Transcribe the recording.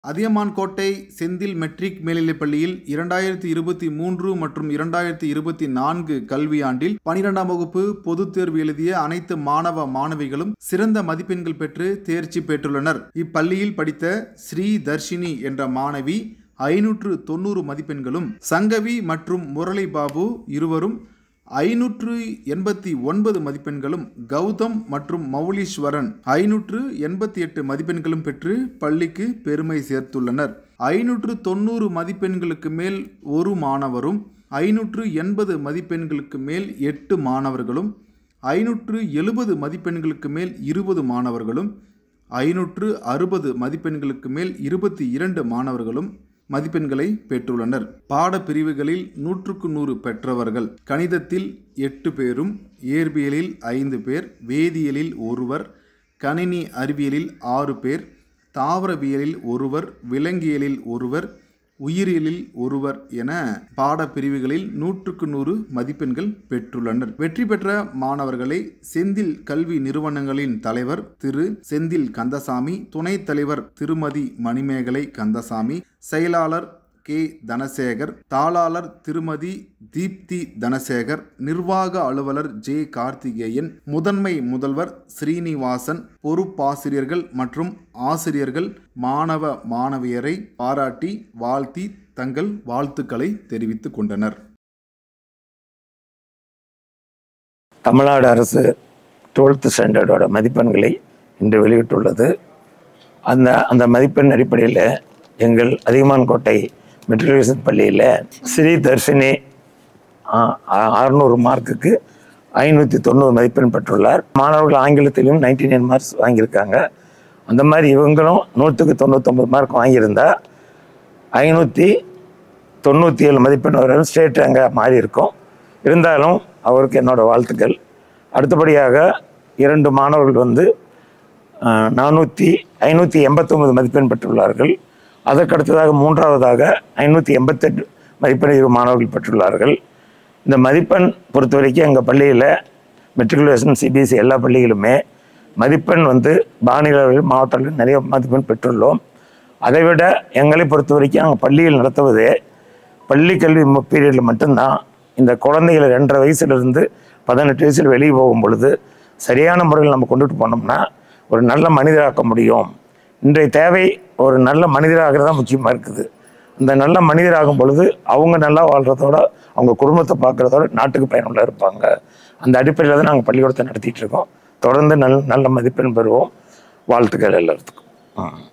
Athiyamankottai Senthil matric மேல்நிலைப் பள்ளியில் இரண்டாயிரத்தி இருபத்தி மூன்று மற்றும் இரண்டாயிரத்தி இருபத்தி நான்கு கல்வியாண்டில் பனிரெண்டாம் வகுப்பு பொதுத் தேர்வு எழுதிய அனைத்து மாணவ மாணவிகளும் சிறந்த மதிப்பெண்கள் பெற்று தேர்ச்சி பெற்றுள்ளனர் இப்பள்ளியில் படித்த ஸ்ரீ தர்ஷினி என்ற மாணவி ஐநூற்று தொண்ணூறு மதிப்பெண்களும் சங்கவி மற்றும் முரளி பாபு இருவரும் ஐநூற்று எண்பத்தி ஒன்பது மதிப்பெண்களும் கௌதம் மற்றும் மௌலீஸ்வரன் ஐநூற்று எண்பத்தி எட்டு மதிப்பெண்களும் பெற்று பள்ளிக்கு பெருமை சேர்த்துள்ளனர் ஐநூற்று தொண்ணூறு மதிப்பெண்களுக்கு மேல் ஒரு மாணவரும் ஐநூற்று எண்பது மதிப்பெண்களுக்கு மேல் எட்டு மாணவர்களும் ஐநூற்று எழுபது மதிப்பெண்களுக்கு மேல் இருபது மாணவர்களும் ஐநூற்று அறுபது மதிப்பெண்களுக்கு மேல் இருபத்தி இரண்டு மாணவர்களும் மதிப்பெண்களை பெற்றுள்ளனர் பாடப்பிரிவுகளில் நூற்றுக்கு நூறு பெற்றவர்கள் கணிதத்தில் எட்டு பேரும் இயற்பியலில் ஐந்து பேர் வேதியியலில் ஒருவர் கணினி அறிவியலில் ஆறு பேர் தாவரவியலில் ஒருவர் விலங்கியலில் ஒருவர் உயிரியலில் ஒருவர் என பாடப்பிரிவுகளில் நூற்றுக்கு நூறு மதிப்பெண்கள் பெற்றுள்ளனர் வெற்றி பெற்ற மாணவர்களை செந்தில் கல்வி நிறுவனங்களின் தலைவர் திரு செந்தில் கந்தசாமி துணைத் தலைவர் திருமதி மணிமேகலை கந்தசாமி செயலாளர் கே தனசேகர் தாளாளர் திருமதி தீப்தி தனசேகர் நிர்வாக அலுவலர் ஜே கார்த்திகேயன் முதன்மை முதல்வர் ஸ்ரீனிவாசன் பொறுப்பாசிரியர்கள் மற்றும் ஆசிரியர்கள் மாணவ மாணவியரை பாராட்டி வாழ்த்தி தங்கள் வாழ்த்துக்களை தெரிவித்துக் கொண்டனர் தமிழ்நாடு அரசு டுவெல்த்து ஸ்டாண்டர்டோட மதிப்பெண்களை இன்று வெளியிட்டுள்ளது அந்த அந்த மதிப்பெண் அடிப்படையில் எங்கள் அதிகமான் கோட்டை மெட்ரிகுலேஷன் பள்ளியில் ஸ்ரீ தர்ஷினி அறுநூறு மார்க்குக்கு ஐநூற்றி தொண்ணூறு மதிப்பெண் பெற்றுள்ளார் மாணவர்கள் ஆங்கிலத்திலும் நைன்டி நைன் மார்க்ஸ் வாங்கியிருக்காங்க அந்த மாதிரி இவங்களும் நூற்றுக்கு தொண்ணூத்தொம்பது மார்க் வாங்கியிருந்தா ஐநூற்றி தொண்ணூற்றி ஏழு மதிப்பெண் வரையும் ஸ்டேட் ரேங்காக மாறி இருக்கும் இருந்தாலும் அவருக்கு என்னோட வாழ்த்துக்கள் அடுத்தபடியாக இரண்டு மாணவர்கள் வந்து நானூற்றி ஐநூற்றி எண்பத்தொம்பது மதிப்பெண் பெற்றுள்ளார்கள் அதற்கடுத்ததாக மூன்றாவதாக ஐநூற்றி எண்பத்தெட்டு மதிப்பெண் இரு மாணவர்கள் பெற்றுள்ளார்கள் இந்த மதிப்பெண் பொறுத்த வரைக்கும் எங்கள் பள்ளியில் மெட்ரிகுலேஷன் சிபிஎஸ்சி எல்லா பள்ளிகளுமே மதிப்பெண் வந்து மாநில அளவில் மாவட்ட அளவில் நிறைய மதிப்பெண் பெற்றுள்ளோம் அதை விட எங்களை பொறுத்த வரைக்கும் நாங்கள் பள்ளியில் நடத்துவதே பள்ளி கல்வி பீரியடில் மட்டும்தான் இந்த குழந்தைகளை ரெண்டரை வயசுலேருந்து பதினெட்டு வயசில் வெளியே போகும் பொழுது சரியான முறையில் நம்ம கொண்டுட்டு போனோம்னா ஒரு நல்ல மனிதராக்க முடியும் இன்றைய தேவை ஒரு நல்ல மனிதராகிறது தான் முக்கியமாக இருக்குது அந்த நல்ல மனிதராகும் பொழுது அவங்க நல்லா வாழ்கிறதோட அவங்க குடும்பத்தை பார்க்குறதோட நாட்டுக்கு பயனுள்ள இருப்பாங்க அந்த அடிப்படையில் தான் நாங்கள் பள்ளிக்கூடத்தை நடத்திட்டு இருக்கோம் தொடர்ந்து நல்ல நல்ல மதிப்பெண் பெறுவோம் வாழ்த்துக்கள் எல்லாத்துக்கும் ம்